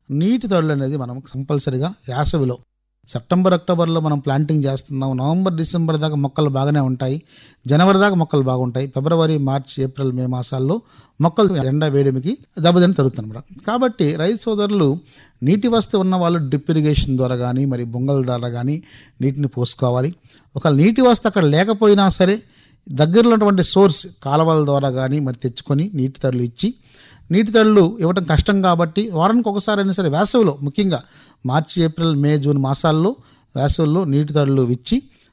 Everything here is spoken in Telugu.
నీటి తడులు అనేది మనం కంపల్సరిగా యాసవిలో సెప్టెంబర్ అక్టోబర్లో మనం ప్లాంటింగ్ చేస్తున్నాం నవంబర్ డిసెంబర్ దాకా మొక్కలు బాగానే ఉంటాయి జనవరి దాకా మొక్కలు బాగుంటాయి ఫిబ్రవరి మార్చ్ ఏప్రిల్ మే మాసాల్లో మొక్కలు ఎండ వేడిమికి దెబ్బతిని తరుగుతున్నమాట కాబట్టి రైతు సోదరులు నీటి వస్తు ఉన్న వాళ్ళు డ్రిప్ ఇరిగేషన్ ద్వారా కానీ మరి బొంగల ద్వారా కానీ నీటిని పోసుకోవాలి ఒక నీటి వస్తు అక్కడ లేకపోయినా సరే దగ్గరలో ఉన్నటువంటి సోర్స్ కాలువల ద్వారా కానీ మరి తెచ్చుకొని నీటి తడులు ఇచ్చి నీటి తడులు ఇవ్వడం కష్టం కాబట్టి వారానికి ఒకసారి అయినా సరే వేసవిలో ముఖ్యంగా మార్చి ఏప్రిల్ మే జూన్ మాసాల్లో వేసవిలో నీటి తడులు ఇచ్చి